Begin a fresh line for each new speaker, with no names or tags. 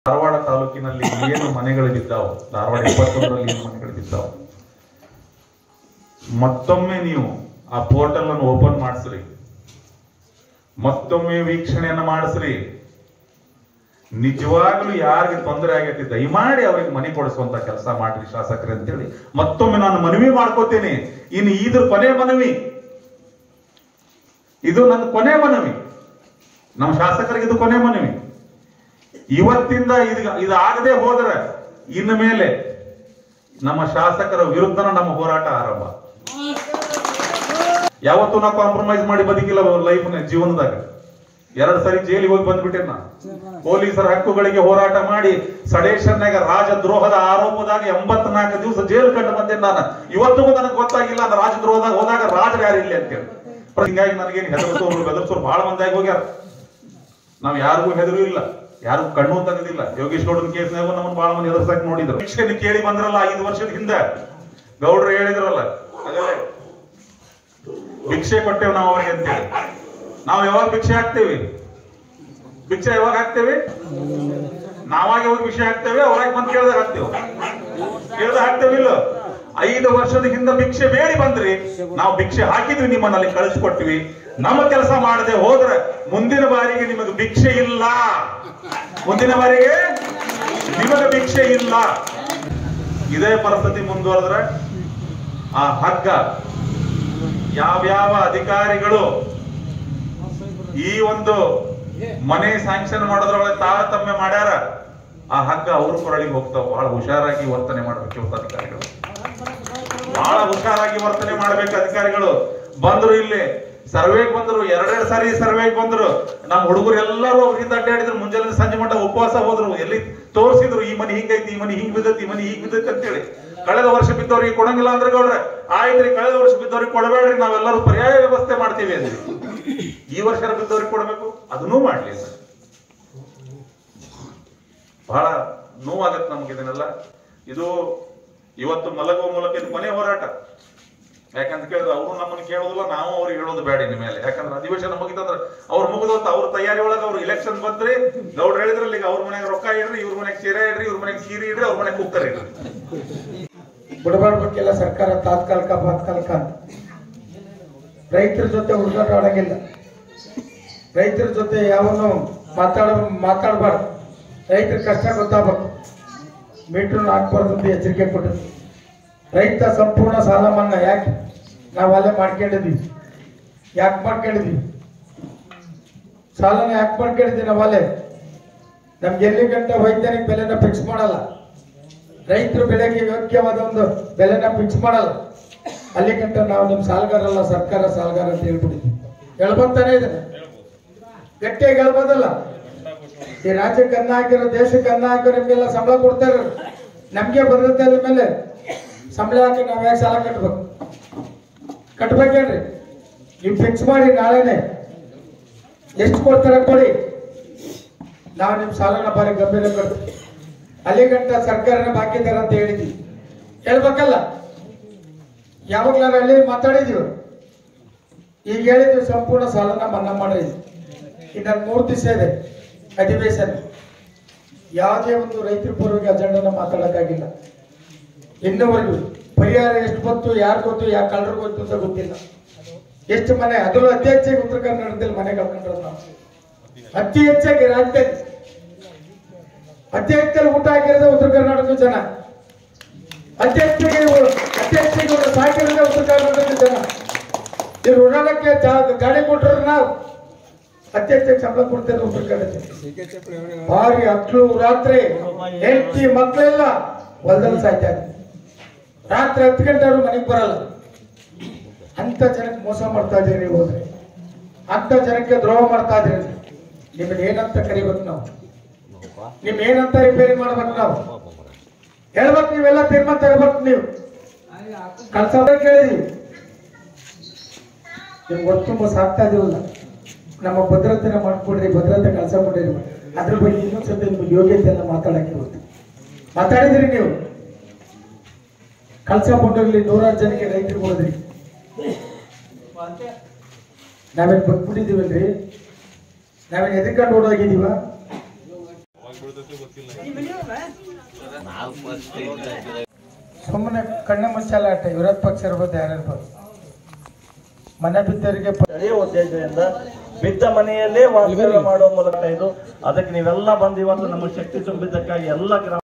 ಧಾರವಾಡ ತಾಲೂಕಿನಲ್ಲಿ ಏನು ಮನೆಗಳು ಬಿದ್ದಾವು ಧಾರವಾಡ ಇಪ್ಪತ್ತೊಂದರಲ್ಲಿ ಏನು ಮನೆಗಳು ಬಿದ್ದಾವು ಮತ್ತೊಮ್ಮೆ ನೀವು ಆ ಪೋರ್ಟಲ್ ಅನ್ನು ಓಪನ್ ಮಾಡಿಸ್ರಿ ಮತ್ತೊಮ್ಮೆ ವೀಕ್ಷಣೆಯನ್ನ ಮಾಡಿಸ್ರಿ ನಿಜವಾಗ್ಲೂ ಯಾರಿಗೆ ತೊಂದರೆ ಆಗೈತಿ ದಯಮಾಡಿ ಅವ್ರಿಗೆ ಮನೆ ಕೊಡಿಸುವಂತ ಕೆಲಸ ಮಾಡ್ರಿ ಶಾಸಕರೇ ಅಂತೇಳಿ ಮತ್ತೊಮ್ಮೆ ನಾನು ಮನವಿ ಮಾಡ್ಕೋತೇನೆ ಇನ್ನು ಇದ್ರ ಕೊನೆ ಮನವಿ ಇದು ನನ್ನ ಕೊನೆ ಮನವಿ ನಮ್ಮ ಶಾಸಕರಿಗೆ ಇದು ಕೊನೆ ಮನವಿ ಇವತ್ತಿಂದ ಇದು ಇದಾಗದೆ ಹೋದ್ರೆ ಇನ್ನು ಮೇಲೆ ನಮ್ಮ ಶಾಸಕರ ವಿರುದ್ಧನ ನಮ್ಮ ಹೋರಾಟ ಆರಂಭ ಯಾವತ್ತೂ ನಾವು ಕಾಂಪ್ರಮೈಸ್ ಮಾಡಿ ಬದುಕಿಲ್ಲ ಲೈಫ್ ಜೀವನದಾಗ ಎರಡ್ ಸರಿ ಜೈಲಿಗೆ ಹೋಗಿ ಬಂದ್ಬಿಟ್ಟೆ ನಾನು ಪೊಲೀಸರ ಹಕ್ಕುಗಳಿಗೆ ಹೋರಾಟ ಮಾಡಿ ಸಡೇಶನ್ನಾಗ ರಾಜದ್ರೋಹದ ಆರೋಪದಾಗ ಎಂಬತ್ನಾಲ್ಕು ದಿವಸ ಜೈಲು ಕಂಡು ಬಂದೇನೆ ನಾನು ಇವತ್ತಿಗೂ ನನಗೆ ಗೊತ್ತಾಗಿಲ್ಲ ನಾನು ರಾಜದ್ರೋಹದಾಗ ಹೋದಾಗ ರಾಜರು ಯಾರು ಇಲ್ಲಿ ಅಂತೇಳಿ ಹಿಂಗಾಗಿ ನನಗೇನು ಹೆದರ್ಸೋರು ಬೆದರ್ಸೋರು ಬಹಳ ಮಂದಿ ಹೋಗ್ಯಾರ ನಾವ್ ಯಾರಿಗೂ ಹೆದರು ಇಲ್ಲ ಯಾರಿಗೂ ಕಣ್ಣು ತೆಗೆದಿಲ್ಲ ಯೋಗೇಶ್ ಗೌಡನ ಕೇಸ್ನಾಗೂ ನಮ್ಮನ್ನ ಬಹಳ ಮಂದಿ ಎದುರ್ಸಕ್ ನೋಡಿದ್ರು ಭಿಕ್ಷೆ ಕೇಳಿ ಬಂದ್ರಲ್ಲ ಐದು ವರ್ಷದ ಹಿಂದೆ ಗೌಡ್ರು ಹೇಳಿದ್ರಲ್ಲ ಹಾಗಾದ್ರೆ ಭಿಕ್ಷೆ ಕೊಟ್ಟೇವ್ ನಾವು ಅವ್ರಿಗೆ ಅಂತೇಳಿ ನಾವು ಯಾವಾಗ ಭಿಕ್ಷೆ ಹಾಕ್ತೇವೆ ಭಿಕ್ಷೆ ಯಾವಾಗ ಹಾಕ್ತೇವೆ ನಾವಾಗಿ ಹೋಗಿ ಭಿಕ್ಷೆ ಹಾಕ್ತೇವೆ ಅವ್ರಾಗ ಬಂದು ಕೇಳ್ದಾಗ ಹಾಕ್ತೇವೆ ಕೇಳ್ದ ಹಾಕ್ತೇವೆ ಇಲ್ಲ ಐದು ವರ್ಷದ ಹಿಂದೆ ಭಿಕ್ಷೆ ಬೇಡಿ ಬಂದ್ರಿ ನಾವು ಭಿಕ್ಷೆ ಹಾಕಿದ್ವಿ ನಿಮ್ಮನ್ನಲ್ಲಿ ಕಳಿಸ್ಕೊಟ್ವಿ ನಮ್ಮ ಕೆಲಸ ಮಾಡದೆ ಹೋದ್ರೆ ಮುಂದಿನ ಬಾರಿಗೆ ನಿಮಗೆ ಭಿಕ್ಷೆ ಇಲ್ಲ ಮುಂದಿನ ಬಾರಿಗೆ ನಿಮಗೆ ಭಿಕ್ಷೆ ಇಲ್ಲ ಇದೇ ಪರಿಸ್ಥಿತಿ ಮುಂದುವರೆದ್ರೆ ಆ ಹಗ್ಗ ಯಾವ್ಯಾವ ಅಧಿಕಾರಿಗಳು ಈ ಒಂದು ಮನೆ ಸ್ಯಾಂಕ್ಷನ್ ಮಾಡೋದ್ರೊಳಗೆ ತಾರತಮ್ಯ ಮಾಡ್ಯಾರ ಆ ಹಗ್ಗ ಅವ್ರ ಕೊರಳಿಗೆ ಹೋಗ್ತಾವ ಬಹಳ ಹುಷಾರಾಗಿ ವರ್ತನೆ ಮಾಡ್ಬೇಕು ಇವತ್ತು ಅಧಿಕಾರಿಗಳು ಬಹಳ ಹುಷಾರಾಗಿ ವರ್ತನೆ ಮಾಡ್ಬೇಕು ಅಧಿಕಾರಿಗಳು ಬಂದ್ರು ಇಲ್ಲಿ ಸರ್ವೆಗೆ ಬಂದ್ರು ಎರಡೆರಡು ಸಾರಿ ಸರ್ವೆಗೆ ಬಂದ್ರು ನಮ್ಮ ಹುಡುಗರು ಎಲ್ಲರೂ ಅವ್ರಿಂದ ಅಡ್ಡಾಡಿದ್ರು ಮುಂಜಾನೆ ಸಂಜೆ ಮಟ್ಟ ಉಪವಾಸ ಹೋದ್ರು ಎಲ್ಲಿ ತೋರಿಸಿದ್ರು ಈ ಮನೆ ಹಿಂಗೈತಿ ಈ ಮನೆ ಹಿಂಗ್ ಬಿದ್ದೈತಿ ಈ ಮನೆ ಹಿಂಗ್ ಬಿದ್ದೈತಿ ಅಂತೇಳಿ ಕಳೆದ ವರ್ಷ ಬಿದ್ದವ್ರಿಗೆ ಕೊಡಂಗಿಲ್ಲ ಅಂದ್ರೆ ಗೌಡ್ರೆ ಆಯ್ತ್ರಿ ಕಳೆದ ವರ್ಷ ಬಿದ್ದವ್ರಿಗೆ ಕೊಡಬೇಡ್ರಿ ನಾವೆಲ್ಲರೂ ಪರ್ಯಾಯ ವ್ಯವಸ್ಥೆ ಮಾಡ್ತೀವಿ ಅಂದ್ರಿ ಈ ವರ್ಷ ಬಿದ್ದವ್ರಿಗೆ ಕೊಡಬೇಕು ಅದನ್ನೂ ಮಾಡ್ಲಿ ಸರ್ ಬಹಳ ನೋವಾಗತ್ತೆ ನಮ್ಗೆ ಇದನ್ನೆಲ್ಲ ಇದು ಇವತ್ತು ಮಲಗುವ ಮೂಲಕ ಇದು ಕೊನೆ ಹೋರಾಟ ಯಾಕಂತ ಕೇಳಿದ್ರೆ ಅವರು ನಮ್ಮನ್ನು ಕೇಳೋದಿಲ್ಲ ನಾವು ಅವ್ರಿಗೆ ಹೇಳೋದು ಬೇಡ ಇನ್ನು ಮೇಲೆ ಯಾಕಂದ್ರೆ ಅಧಿವೇಶನ ಮುಗಿತಂದ್ರೆ ಅವ್ರು ಮುಗಿದೋತ್ ಅವ್ರ ತಯಾರಿ ಒಳಗೆ ಅವ್ರು ಇಲೆಕ್ಷನ್ ಬಂದ್ರಿ ಗೌಡ್ರು ಹೇಳಿದ್ರಲ್ಲ ಈಗ ಅವ್ರ ಮನೆಗೆ ರೊಕ್ಕ ಇಡ್ರಿ ಇವ್ರ ಮನೆಗೆ ಸೀರೆ ಇಡ್ರಿ ಇವ್ರ ಮನೆಗೆ ಸೀರೆ ಇಡ್ರಿ ಅವ್ರ ಮನೆಗೆ ಕುಕ್ಕರ್ ಇಡ್ರಿ
ಬಡಬಡ ಬಗ್ಗೆಲ್ಲ ಸರ್ಕಾರ ತಾತ್ಕಾಲಿಕ ತಾತ್ಕಾಲಿಕ ಅಂತ ರೈತರ ಜೊತೆ ಹುಡುಗಾಟ ಆಡಂಗಿಲ್ಲ ರೈತರ ಜೊತೆ ಯಾವನು ಮಾತಾಡ ಮಾತಾಡಬಾರ್ದು ರೈತರ ಕಷ್ಟ ಗೊತ್ತಾಗಬೇಕು ಮೀಟ್ರ್ ಹಾಕ್ಬಾರ್ದು ಅಂತ ಎಚ್ಚರಿಕೆ ಕೊಟ್ಟಿದ್ರು ರೈತ ಸಂಪೂರ್ಣ ಸಾಲ ಮನ್ನಾ ಯಾಕೆ ನಾವು ಅಲ್ಲೇ ಮಾಡ್ಕೊಂಡಿದ್ವಿ ಯಾಕೆ ಮಾಡ್ಕೊಂಡಿದ್ವಿ ಸಾಲನ ಯಾಕೆ ಮಾಡ್ಕೊಂಡಿದ್ವಿ ನಾವು ಅಲ್ಲೇ ನಮ್ಗೆ ಎಲ್ಲಿ ಗಂಟೆ ವೈಜ್ಞಾನಿಕ ಬೆಲೆನ ಫಿಕ್ಸ್ ಮಾಡಲ್ಲ ರೈತರು ಬೆಳೆಗೆ ಯೋಗ್ಯವಾದ ಒಂದು ಬೆಲೆನ ಫಿಕ್ಸ್ ಮಾಡಲ್ಲ ಅಲ್ಲಿ ಗಂಟ ನಾವು ನಿಮ್ ಸಾಲಗಾರಲ್ಲ ಸರ್ಕಾರ ಸಾಲಗಾರ ಅಂತ ಹೇಳ್ಬಿಟ್ಟಿದ್ವಿ ಹೇಳ್ಬೋತಾನೆ ಇದೆ ಗಟ್ಟಿಯಾಗಿ ಹೇಳ್ಬೋದಲ್ಲ ಈ ರಾಜ್ಯಕ್ಕೆ ಅನ್ನ ಹಾಕಿರೋ ದೇಶಕ್ಕೆ ಅನ್ನ ಹಾಕಿರೋ ನಿಮ್ಗೆಲ್ಲ ಸಂಬಳ ಕೊಡ್ತಾರೆ ನಮ್ಗೆ ಬರುತ್ತೆ ಅದ್ರ ಮೇಲೆ ಸಂಬಳ ಹಾಕಿ ನಾವ್ ಯಾಕೆ ಸಾಲ ಕಟ್ಬೇಕು ಕಟ್ಬೇಕೇನ್ರಿ ನೀವು ಫಿಕ್ಸ್ ಮಾಡಿ ನಾಳೆನೆ ಎಷ್ಟು ಕೊಡ್ತಾರೆ ಕೊಡಿ ನಾವು ನಿಮ್ ಸಾಲನ ಬಾರಿ ಗಂಭೀರ ಕಟ್ತೀವಿ ಅಲ್ಲಿ ಗಂಟ ಸರ್ಕಾರನ ಬಾಕಿದಾರ ಅಂತ ಹೇಳಿದ್ವಿ ಹೇಳ್ಬೇಕಲ್ಲ ಯಾವಾಗ್ಲಾರ ಅಲ್ಲಿ ಮಾತಾಡಿದೀವಿ ಈಗ ಹೇಳಿದ್ವಿ ಸಂಪೂರ್ಣ ಸಾಲನ ಮನ್ನಾ ಮಾಡಿದ್ವಿ ಇನ್ನ ಮೂರು ದಿವಸ ಇದೆ ಅಧಿವೇಶನ ಯಾವುದೇ ಒಂದು ರೈತರ ಪರವಾಗಿ ಅಜೆಂಡನ ಮಾತಾಡಕ್ಕಾಗಿಲ್ಲ ಇನ್ನುವರೆಗೂ ಪರಿಹಾರ ಎಷ್ಟು ಗೊತ್ತು ಯಾರು ಗೊತ್ತು ಯಾರು ಕಳ್ಳರು ಗೊತ್ತು ಅಂತ ಗೊತ್ತಿಲ್ಲ ಎಷ್ಟು ಮನೆ ಅದರಲ್ಲೂ ಅತಿ ಹೆಚ್ಚಾಗಿ ಉತ್ತರ ಕನ್ನಡದಲ್ಲಿ ಮನೆ ಕಳ್ಕೊಂಡ್ರದ್ದು ನಾವು ಅತಿ ಹೆಚ್ಚಾಗಿ ರಾಜ್ಯದಲ್ಲಿ ಅತಿ ಹೆಚ್ಚಲ್ಲಿ ಊಟ ಹಾಕಿರೋದೇ ಉತ್ತರ ಕರ್ನಾಟಕದ ಜನ ಅತಿ ಹೆಚ್ಚಿಗೆ ಇವ್ರು- ಅತಿ ಹೆಚ್ಚಿಗೆ ಇವ್ರು ಸಾಕಿರೋದೇ ಉತ್ತರ ಕರ್ನಾಟಕದ ಜನ ಇವ್ರು ಉಡಾಡಕ್ಕೆ ಜಾ- ಗಾಡಿ ಕೊಟ್ಟರು ನಾವು ಅತಿ ಹೆಚ್ಚಾಗಿ ಸಂಬಳ ಕೊಡ್ತೇವೆ ಉತ್ತರ ಕನ್ನಡ ಭಾರಿ ಹತ್ತು ರಾತ್ರಿ ಹೆಂಡತಿ ಮಕ್ಕಳೆಲ್ಲ ಹೊಲದಲ್ಲಿ ಸಾಯ್ತಾ ಇದ್ರು. ರಾತ್ರಿ ಹತ್ತು ಗಂಟೆ ಅವ್ರು ಮನೆಗೆ ಬರಲ್ಲ ಅಂತ ಜನಕ್ಕೆ ಮೋಸ ಮಾಡ್ತಾ ಇದ್ದೀರಿ ನೀವು ಹೋದ್ರೆ ಅಂತ ಜನಕ್ಕೆ ದ್ರೋಹ ಮಾಡ್ತಾ ಇದ್ದೀರಿ ನಿಮ್ಮನ್ನ ಏನಂತ ಕರಿಬೇಕು ನಾವು ನಿಮ್ ಏನಂತ ರಿಪೇರಿ ಮಾಡ್ಬೇಕು ನಾವು ಹೇಳ್ಬೇಕು ನೀವೆಲ್ಲ ತೀರ್ಮಾನ ತಗೋಬೇಕು ನೀವು ಕಳ್ಸ ಕೇಳಿದೀವಿ ನಿಮ್ಗೆ ಹೊತ್ತು ತುಂಬ ಸಾಕ್ತಾ ಇದೀವಲ್ಲ ನಮ್ಮ ಭದ್ರತೆನ ಮಾಡ್ಕೊಡ್ರಿ ಭದ್ರತೆ ಕೆಲಸ ಕೊಡ್ರಿ ಅದ್ರ ಬಗ್ಗೆ ಇನ್ನೊಂದ್ಸತಿ ನಿಮ್ಗೆ ಯೋಗ್ಯತೆಯನ್ನ ಮಾತಾಡಕ್ಕೆ ಇವತ್ತು ಮಾತಾಡಿದ್ರಿ ನೀವು ಕಳ್ಸ ಬಂಡೋಗ್ಲಿ ನೂರಾರು ಜನಕ್ಕೆ ರೈತರಿಗೆ ಹೋದ್ರಿ ನಾವೇನ್ ಬಂದ್ಬಿಟ್ಟಿದೀವಲ್ರಿ ನಾವೇನ್ ಎದ್ಕೊಂಡು ಓಡೋಗಿದೀವ ಸುಮ್ಮನೆ ಕಣ್ಣು ಮುಚ್ಚಾಲ ಆಟ ವಿರೋಧ ಪಕ್ಷ ಇರ್ಬೋದು ಯಾರಿರ್ಬೋದು ಮನೆ ಬಿದ್ದವರಿಗೆ
ಸ್ಥಳೀಯ ಉದ್ದೇಶದಿಂದ ಬಿದ್ದ ಮನೆಯಲ್ಲೇ ವಾಸ್ತವ್ಯ ಮಾಡುವ ಮೂಲಕ ಇದು ಅದಕ್ಕೆ ನೀವೆಲ್ಲ ಬಂದು ಇವತ್ತು ನಮ್ಮ ಶಕ್ತಿ ತುಂಬಿದ್ದಕ್ಕಾಗಿ ಎಲ್ಲ ಗ್ರಾಮ